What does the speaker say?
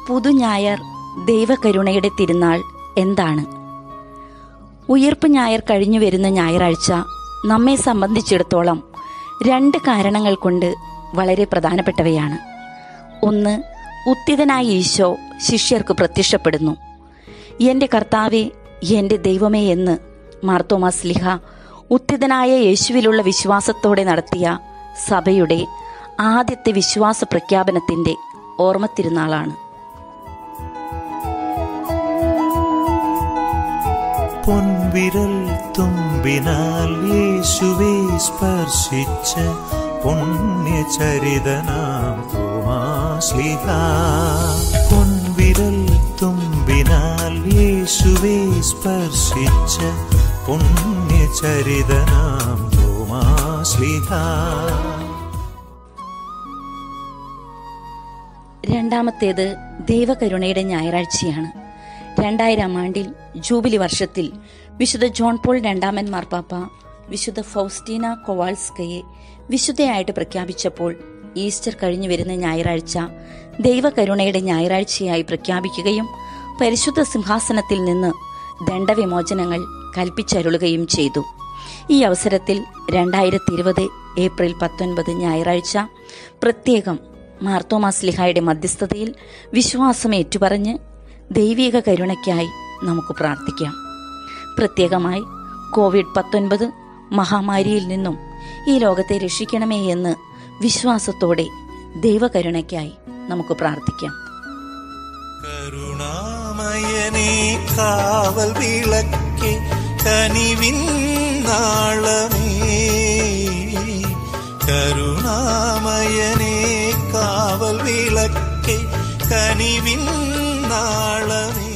പുതുഞായർ ദൈവകരുണയുടെ തിരുനാൾ എന്താണ് ഉയർപ്പ് ഞായർ കഴിഞ്ഞു വരുന്ന ഞായറാഴ്ച നമ്മെ സംബന്ധിച്ചിടത്തോളം രണ്ട് കാരണങ്ങൾ കൊണ്ട് വളരെ പ്രധാനപ്പെട്ടവയാണ് ഒന്ന് ഉത്തിതനായ ഈശോ ശിഷ്യർക്ക് പ്രത്യക്ഷപ്പെടുന്നു എൻ്റെ കർത്താവെ എൻ്റെ ദൈവമേ എന്ന് മാർത്തോമാസ് ലിഹ ഉത്തിതനായ യേശുവിലുള്ള വിശ്വാസത്തോടെ നടത്തിയ സഭയുടെ ആദ്യത്തെ വിശ്വാസ പ്രഖ്യാപനത്തിൻ്റെ ഓർമ്മത്തിരുന്നാളാണ് പൊൻവിരൽ തുമ്പിനാൽ യേശുവെ സ്പർശിച്ച പുണ്യചരിതനാം തോമാശ്ലിഹ പൊൻവിരൽ തുമ്പിനാൽ യേശുവെ സ്പർശിച്ച പുണ്യചരിതനാം തോമാശ്ലിഹ രണ്ടാമത്തേത് ദൈവകരുണയുടെ ഞായറാഴ്ചയാണ് രണ്ടായിരം ആണ്ടിൽ ജൂബിലി വർഷത്തിൽ വിശുദ്ധ ജോൺ പോൾ രണ്ടാമൻ മാർപ്പാപ്പ വിശുദ്ധ ഫൗസ്റ്റീന കൊവാൾസ്കയെ വിശുദ്ധയായിട്ട് പ്രഖ്യാപിച്ചപ്പോൾ ഈസ്റ്റർ കഴിഞ്ഞു വരുന്ന ഞായറാഴ്ച ദൈവകരുണയുടെ ഞായറാഴ്ചയായി പ്രഖ്യാപിക്കുകയും പരിശുദ്ധ സിംഹാസനത്തിൽ നിന്ന് ദണ്ഡവിമോചനങ്ങൾ കൽപ്പിച്ചരുളുകയും ചെയ്തു ഈ അവസരത്തിൽ രണ്ടായിരത്തി ഇരുപത് ഏപ്രിൽ പത്തൊൻപത് ഞായറാഴ്ച പ്രത്യേകം മാർത്തോമാസ്ലിഹായുടെ മധ്യസ്ഥതയിൽ വിശ്വാസം ഏറ്റുപറഞ്ഞ് ദൈവിക കരുണയ്ക്കായി നമുക്ക് പ്രാർത്ഥിക്കാം പ്രത്യേകമായി കോവിഡ് പത്തൊൻപത് മഹാമാരിയിൽ നിന്നും ഈ ലോകത്തെ രക്ഷിക്കണമേ എന്ന് വിശ്വാസത്തോടെ ദൈവകരുണയ്ക്കായി നമുക്ക് പ്രാർത്ഥിക്കാം കരുണാമയനേ കാവൽ വിളക്കേ കനിവിൻ നാളമേ കരുണാമയനേ കാവൽ വിളക്കേ കനിവിൻ നാളമേ